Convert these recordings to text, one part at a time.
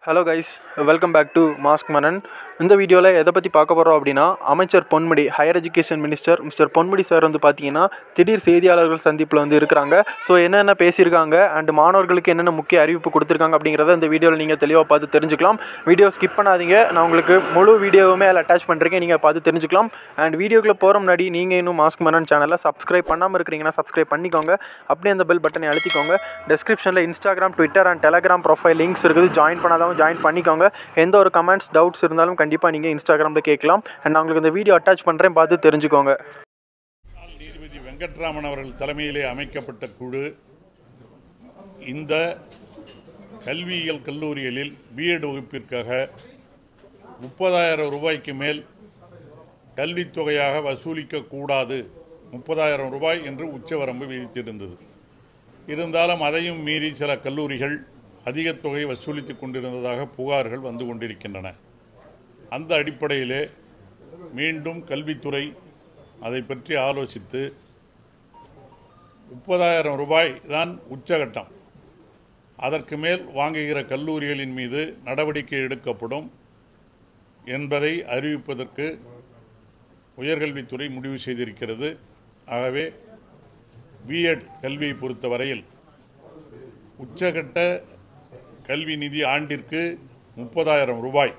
Hello guys welcome back to mask Manan இந்த வீடியோவில் எதை பற்றி பார்க்க போகிறோம் அப்படின்னா அமைச்சர் Ponmudi higher education minister mister Ponmudi sir வந்து பார்த்தீங்கன்னா திடீர் செய்தியாளர்கள் சந்திப்பில் வந்து இருக்கிறாங்க ஸோ என்னென்ன பேசியிருக்காங்க அண்ட் மாணவர்களுக்கு என்னென்ன முக்கிய அறிவிப்பு கொடுத்துருக்காங்க அப்படிங்கிறத இந்த வீடியோவில் நீங்கள் தெளிவாக பார்த்து தெரிஞ்சுக்கலாம் வீடியோ ஸ்கிப் பண்ணாதீங்க நான் உங்களுக்கு முழு வீடியோவுமே அதில் அட்டாச் பண்ணுறேன் நீங்கள் பார்த்து தெரிஞ்சுக்கலாம் அண்ட் வீடியோக்குள்ளே போகிற முன்னாடி நீங்கள் இன்னும் மாஸ்க் மனன் சேனலை சப்ஸ்கிரைப் பண்ணாமல் இருக்கிறீங்கன்னா சப்ஸ்கிரைப் பண்ணிக்கோங்க அப்படியே அந்த பெல் பட்டனை அழுத்திக்கோங்க டெஸ்கிரிப்ஷனில் Instagram Twitter and Telegram profile links இருக்குது ஜாயின் பண்ணாதவங்க ஜாயின் பண்ணிக்கோங்க எந்த ஒரு கமெண்ட்ஸ் டவுட்ஸ் இருந்தாலும் கண்டிப்பாக நீங்கள் இன்ஸ்டாகிராமில் கேட்கலாம் அண்ட் நான் உங்களுக்கு இந்த வீடியோ அட்டாச் பண்ணுறேன் பார்த்து தெரிஞ்சுக்கோங்க நீதிபதி வெங்கட்ராமன் அவர்கள் தலைமையிலே அமைக்கப்பட்ட குழு இந்த கல்வியியல் கல்லூரிகளில் பிஎட் வகுப்பிற்காக முப்பதாயிரம் ரூபாய்க்கு மேல் கல்வித் தொகையாக வசூலிக்க கூடாது முப்பதாயிரம் ரூபாய் என்று உச்சவரம்பு விதித்திருந்தது இருந்தாலும் அதையும் மீறி சில கல்லூரிகள் அதிக தொகை வசூலித்துக் கொண்டிருந்ததாக புகார்கள் வந்து கொண்டிருக்கின்றன அந்த அடிப்படையிலே மீண்டும் கல்வித்துறை அதை பற்றி ஆலோசித்து முப்பதாயிரம் ரூபாய் தான் உச்சகட்டம் அதற்கு மேல் வாங்குகிற கல்லூரிகளின் மீது நடவடிக்கை எடுக்கப்படும் என்பதை அறிவிப்பதற்கு உயர்கல்வித்துறை முடிவு செய்திருக்கிறது ஆகவே பிஎட் கல்வியை பொறுத்தவரையில் உச்சகட்ட கல்வி நிதி ஆண்டிற்கு முப்பதாயிரம் ரூபாய்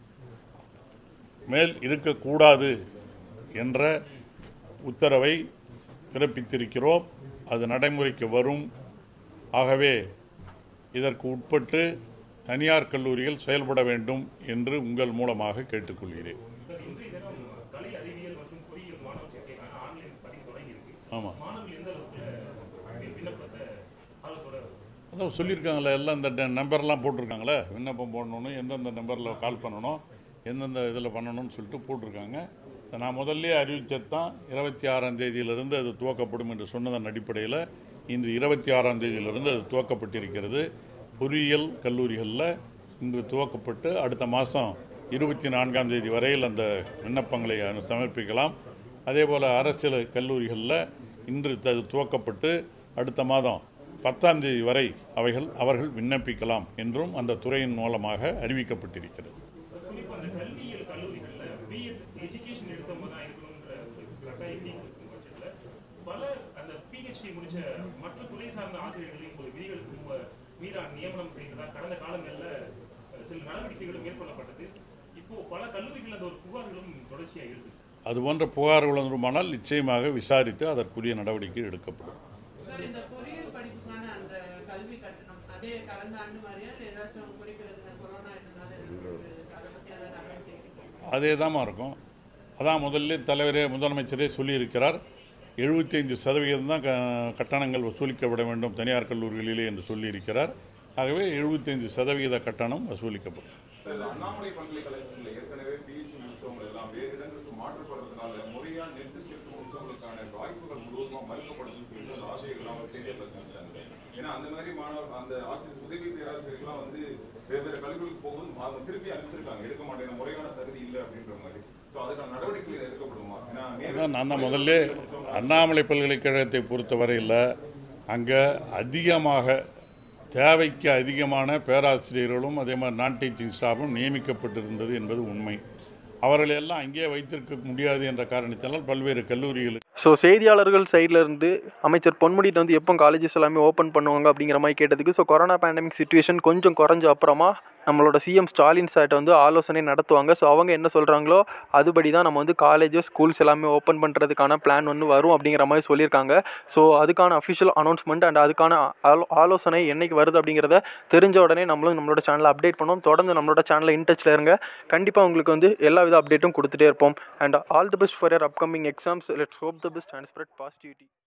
மேல் இருக்கக்கூடாது என்ற உத்தரவை பிறப்பித்திருக்கிறோம் அது நடைமுறைக்கு வரும் ஆகவே இதற்கு உட்பட்டு தனியார் கல்லூரிகள் செயல்பட வேண்டும் என்று உங்கள் மூலமாக கேட்டுக்கொள்கிறேன் ஆமாம் அதான் சொல்லியிருக்காங்களே எல்லாம் இந்த ட- நம்பர்லாம் போட்டிருக்காங்களே விண்ணப்பம் போடணும்னு எந்தெந்த நம்பரில் கால் பண்ணணும் எந்தெந்த இதில் பண்ணணும்னு சொல்லிட்டு போட்டிருக்காங்க இதை நான் முதல்ல அறிவிச்சது தான் இருபத்தி ஆறாம் தேதியிலிருந்து அது துவக்கப்படும் என்று சொன்னதன் அடிப்படையில் இன்று இருபத்தி ஆறாம் தேதியிலிருந்து அது துவக்கப்பட்டிருக்கிறது பொறியியல் கல்லூரிகளில் இன்று துவக்கப்பட்டு அடுத்த மாதம் இருபத்தி நான்காம் தேதி வரையில் அந்த விண்ணப்பங்களை அனு- சமர்ப்பிக்கலாம் அதே போல் அரசியல் கல்லூரிகளில் இன்று அது துவக்கப்பட்டு அடுத்த மாதம் பத்தாம் தேதி வரை அவைகள் அவர்கள் விண்ணப்பிக்கலாம் என்றும் அந்த துறையின் மூலமாக அறிவிக்கப்பட்டிருக்கிறது குறிப்பா அந்த கல்வியியல் கல்லூரிகள்ல பிஎட் எஜுகேஷன் எடுத்தவங்க தான் இருக்கணுன்ற ஒரு கட்டாயம் நீங்க இருக்கும் பட்சத்துல பல அந்த பிஹெச்டி முடிச்ச மற்ற துறை சார்ந்த ஆசிரியர்களையும் ஒரு விதிகளுக்கு ரொம்ப மீறா நியமனம் செய்ததா கடந்த காலங்கள்ல அஹ், சில நடவடிக்கைகளும் மேற்கொள்ளப்பட்டது இப்போ பல கல்லூரிகள் அந்த ஒரு புகார்களும் தொடர்ச்சியா இருக்கு அது போன்ற புகார்கள் வருமானால் நிச்சயமாக விசாரித்து அதற்குரிய நடவடிக்கை எடுக்கப்படும் சார் இந்த பொறியியல் படிப்புக்கான அந்த கல்வி கட்டணம் அதே கடந்த ஆண்டு மாதிரியா இல்லை ஏதாச்சும் குறிக்கிறது இந்த கொரோனா இதனால இருக்கு, அதை பத்தி ஏதாவது நடவடிக்கை எடுக்கணுமா? அதே தான் இருக்கும் அதான் முதல்ல தலைவரே முதலமைச்சரே சொல்லியிருக்கிறார் எழுபத்தைந்து சதவிகிதம் தான் க- கட்டணங்கள் வசூலிக்கப்பட வேண்டும் தனியார் கல்லூரிகளிலே என்று சொல்லியிருக்கிறார் ஆகவே எழுபத்தைந்து சதவிகித கட்டணம் வசூலிக்கப்படும் சார், இந்த அண்ணாமலை பல்கலைக்கழகத்தில் ஏற்கனவே பிஹெச்டி முடிச்சவங்க எல்லாம் வேறு இடங்களுக்கு மாற்றப்படுறதுனால முறையா நெட் டெஸ்ட் முடிச்சவங்களுக்கான வாய்ப்புகள் முழுவதுமா மறுக்கப்படுதுன்னு சொல்லிட்டு அந்த ஆசிரியர்கள் அவங்க செய்தியில் செஞ்சாங்க ஏன்னா அந்த மாதிரி மாணவர் அந்த ஆசிரியர் உதவி செய்யற ஆசிரியர்கள்லாம் வந்து வெவ்வேறு கல்விகளுக்கு போகும்போது அவங்க திருப்பி அனுப்பிச்சிருக்காங்க எடுக்க மாட்டேங்க முறையான தகுதி இல்லை அப்படின்ற மாதிரி ஸோ அதுக்கான நடவடிக்கைகள் எடுக்கப்படுமா ஏன்னா நேரு- அதான் நான் தான் முதல்ல அண்ணாமலை பல்கலைக்கழகத்தை பொறுத்தவரையில் அங்கே அதிகமாக தேவைக்கு அதிகமான பேராசிரியர்களும் அதே மாதிரி நான் டீச்சிங் ஸ்டாஃபும் நியமிக்கப்பட்டிருந்தது என்பது உண்மை அவர்களை எல்லாம் அங்கேயே வைத்திருக்க முடியாது என்ற காரணத்தினால் பல்வேறு கல்லூரிகளுக்கு ஸோ செய்தியாளர்கள் சைடில் இருந்து அமைச்சர் பொன்முடிட்டு வந்து எப்போ காலேஜஸ் எல்லாமே ஓப்பன் பண்ணுவாங்க அப்படிங்கிற மாதிரி கேட்டதுக்கு ஸோ கொரோனா பேண்டமிக் சுச்சுவேஷன் கொஞ்சம் குறைஞ்ச அப்புறமா நம்மளோட சிஎம் ஸ்டாலின் சார்ட்ட வந்து ஆலோசனை நடத்துவாங்க ஸோ அவங்க என்ன சொல்கிறாங்களோ அதுபடி தான் நம்ம வந்து காலேஜஸ் ஸ்கூல்ஸ் எல்லாமே ஓப்பன் பண்ணுறதுக்கான பிளான் வந்து வரும் அப்படிங்கிற மாதிரி சொல்லியிருக்காங்க ஸோ அதுக்கான அஃபிஷியல் அனௌன்ஸ்மெண்ட் அண்ட் அதுக்கான ஆலோ- ஆலோசனை என்னைக்கு வருது அப்படிங்கிறத தெரிஞ்ச உடனே நம்மளும் நம்மளோட சேனலை அப்டேட் பண்ணுவோம் தொடர்ந்து நம்மளோட சேனலை இன்டச்சில் இருங்க கண்டிப்பாக உங்களுக்கு வந்து எல்லா வித அப்டேட்டும் கொடுத்துட்டே இருப்போம் and all the best for your upcoming exams let's hope the best and spread positivity